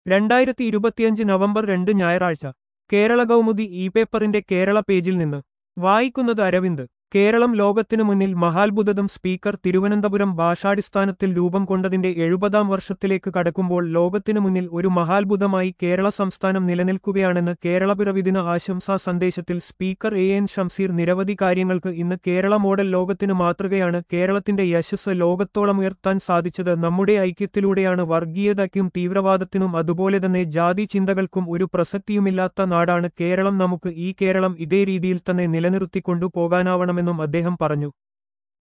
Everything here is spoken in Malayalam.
രണ്ടായിരത്തി ഇരുപത്തിയഞ്ച് നവംബർ രണ്ട് ഞായറാഴ്ച കേരള കൗമുദി ഇ പേപ്പറിന്റെ കേരള പേജിൽ നിന്ന് വായിക്കുന്നത് അരവിന്ദ് കേരളം ലോകത്തിനു മുന്നിൽ മഹാത്ഭുതം സ്പീക്കർ തിരുവനന്തപുരം ഭാഷാടിസ്ഥാനത്തിൽ രൂപം കൊണ്ടതിന്റെ എഴുപതാം വർഷത്തിലേക്ക് കടക്കുമ്പോൾ ലോകത്തിനു മുന്നിൽ ഒരു മഹാത്ഭുതമായി കേരള സംസ്ഥാനം നിലനിൽക്കുകയാണെന്ന് കേരളപിറവിദിന ആശംസാ സന്ദേശത്തിൽ സ്പീക്കർ എ എൻ ഷംസീർ നിരവധി കാര്യങ്ങൾക്ക് ഇന്ന് കേരള മോഡൽ ലോകത്തിനു മാതൃകയാണ് കേരളത്തിന്റെ യശസ് ലോകത്തോളം ഉയർത്താൻ സാധിച്ചത് നമ്മുടെ ഐക്യത്തിലൂടെയാണ് വർഗീയതയ്ക്കും തീവ്രവാദത്തിനും അതുപോലെ തന്നെ ജാതി ചിന്തകൾക്കും ഒരു പ്രസക്തിയുമില്ലാത്ത നാടാണ് കേരളം നമുക്ക് ഈ കേരളം ഇതേ രീതിയിൽ തന്നെ നിലനിർത്തിക്കൊണ്ടു പോകാനാവണമെന്നും അദ്ദേഹം പറഞ്ഞു